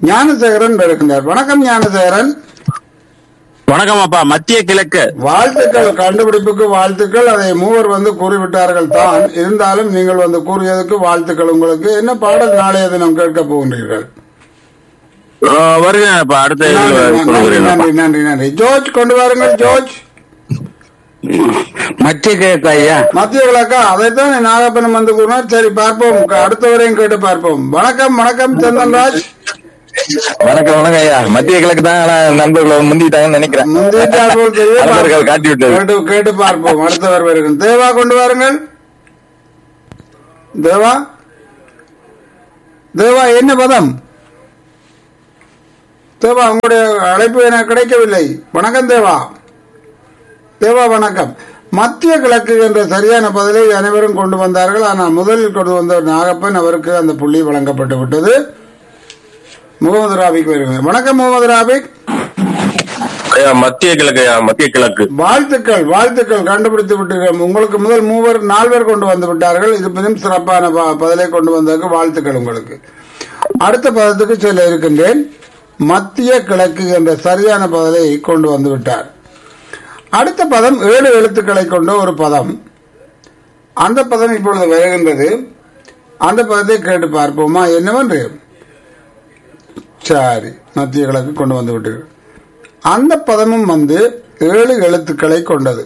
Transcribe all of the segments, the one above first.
ஞானசேகரன் இருக்கின்றார் வணக்கம் ஞானசேகரன் வணக்கம் அப்பா மத்திய கிழக்கு வாழ்த்துக்கள் கண்டுபிடிப்புக்கு வாழ்த்துக்கள் அதை மூவர் வந்து கூறிவிட்டார்கள் தான் இருந்தாலும் நீங்கள் வந்து கூறியதுக்கு வாழ்த்துக்கள் உங்களுக்கு என்ன பாடல் நாளைய தினம் கேட்க போகின்றீர்கள் ஆ, வருகிறேன் அப்பா அடுத்த நன்றி, இதுல நன்றி, கொடுக்குறேன் அப்பா. நன்றி நன்றி நன்றி ஜோர்ஜ் கொண்டு வாருங்கள் ஜோர்ஜ் மத்திய கிழக்கு ஐயா மத்திய விளக்கா அதைத்தான் நாகப்பனம் வந்து கூறினார் சரி பார்ப்போம் அடுத்தவரையும் கேட்டு பார்ப்போம் வணக்கம் வணக்கம் சந்தன்ராஜ் வணக்கம் வணக்கம் ஐயா மத்திய கிழக்கு தான் ஆனா நண்பர்கள் முந்திட்டாங்கன்னு நினைக்கிறேன் முந்திட்டார் போல் தெரியும். நண்பர்கள் காட்டி விட்டது கேட்டு கேட்டு பார்ப்போம் அடுத்தவர் வருகிறேன் தேவா கொண்டு வாருங்கள் தேவா தேவா என்ன பதம் தேவா உங்களுடைய அழைப்பு எனக்கு கிடைக்கவில்லை வணக்கம் தேவா தேவா வணக்கம் மத்திய கிழக்கு என்ற சரியான பதிலை அனைவரும் கொண்டு வந்தார்கள் ஆனால் முதலில் கொண்டு வந்த நாகப்பன் அவருக்கு அந்த புள்ளி வழங்கப்பட்டு விட்டது முகமது ராபிக் வருகிறேன் வணக்கம் முகமது ராபிக் ஐயா மத்திய கிழக்கு ஐயா மத்திய கிழக்கு வாழ்த்துக்கள் வாழ்த்துக்கள் கண்டுபிடித்து விட்டீர்கள் உங்களுக்கு முதல் மூவர் நால்வர் கொண்டு வந்து விட்டார்கள் இது மிகவும் சிறப்பான ப- பதிலை கொண்டு வந்ததற்கு வாழ்த்துக்கள் உங்களுக்கு அடுத்த பதத்துக்கு செல்ல இருக்கின்றேன் மத்திய கிழக்கு என்ற சரியான பதிலை கொண்டு வந்து விட்டார் அடுத்த பதம் ஏழு எழுத்துக்களை கொண்ட ஒரு பதம் அந்த பதம் இப்பொழுது வருகின்றது அந்த பதத்தை கேட்டு பார்ப்போமா என்னவென்று சரி மத்திய கிழக்கு கொண்டு வந்து விட்டீர்கள் அந்த பதமும் வந்து ஏழு எழுத்துக்களை கொண்டது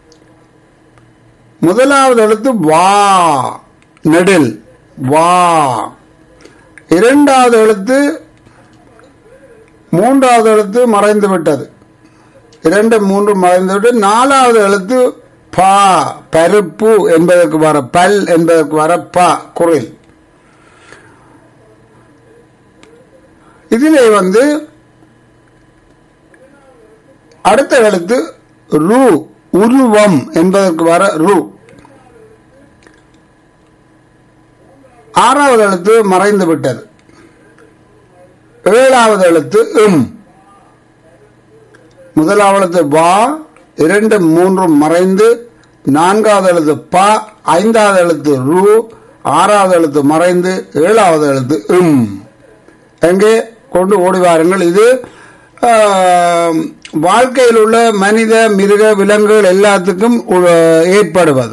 முதலாவது எழுத்து வா நெடில் வா இரண்டாவது எழுத்து மூன்றாவது எழுத்து மறைந்து விட்டது இரண்டு மூன்று மறைந்து விட்டு நாலாவது எழுத்து பா பருப்பு என்பதற்கு வர பல் என்பதற்கு வர பா குரில் இதிலே வந்து அடுத்த எழுத்து ரு உருவம் என்பதற்கு வர ரு ஆறாவது எழுத்து மறைந்து விட்டது ஏழாவது எழுத்து இம் முதலாவது எழுத்து வா இரண்டு மூன்றும் மறைந்து நான்காவது எழுத்து ப ஐந்தாவது எழுத்து ரு ஆறாவது எழுத்து மறைந்து ஏழாவது எழுத்து இம் எங்கே கொண்டு ஓடி வாருங்கள் இது ஆம், வாழ்க்கையில் உள்ள மனித மிருக விலங்குகள் எல்லாத்துக்கும் உ- ஏற்படுவது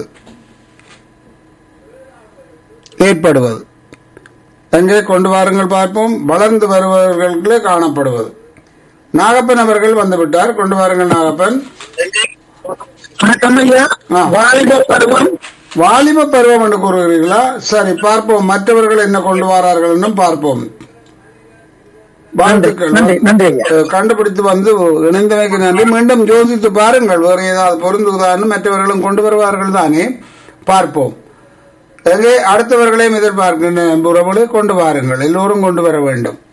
ஏற்படுவது எங்கே கொண்டு வாருங்கள் பார்ப்போம் வளர்ந்து வருபவர்களுக்கு காணப்படுவது நாகப்பன் அவர்கள் வந்துவிட்டார் கொண்டு வாருங்கள் நாகப்பன் வணக்கம் ஐயா ஆ. வாலிப பருவம் வாலிப பருவம் என்று கூறுகிறீர்களா சரி பார்ப்போம் மற்றவர்கள் என்ன கொண்டு வரார்கள் என்றும் பார்ப்போம் வாழ்த்துக்கள் நன்றி நன்றி ஐயா அஹ் கண்டுபிடித்து வந்து இணைந்தமைக்கு நன்றி மீண்டும் யோசித்து பாருங்கள் வேறு ஏதாவது பொருந்துவதான்னு மற்றவர்களும் கொண்டு வருவார்கள் தானே பார்ப்போம் எங்கே அடுத்தவர்களையும் எதிர்பார்க்கின்ற உறவுகளை கொண்டு வாருங்கள் எல்லோரும் கொண்டு வர வேண்டும்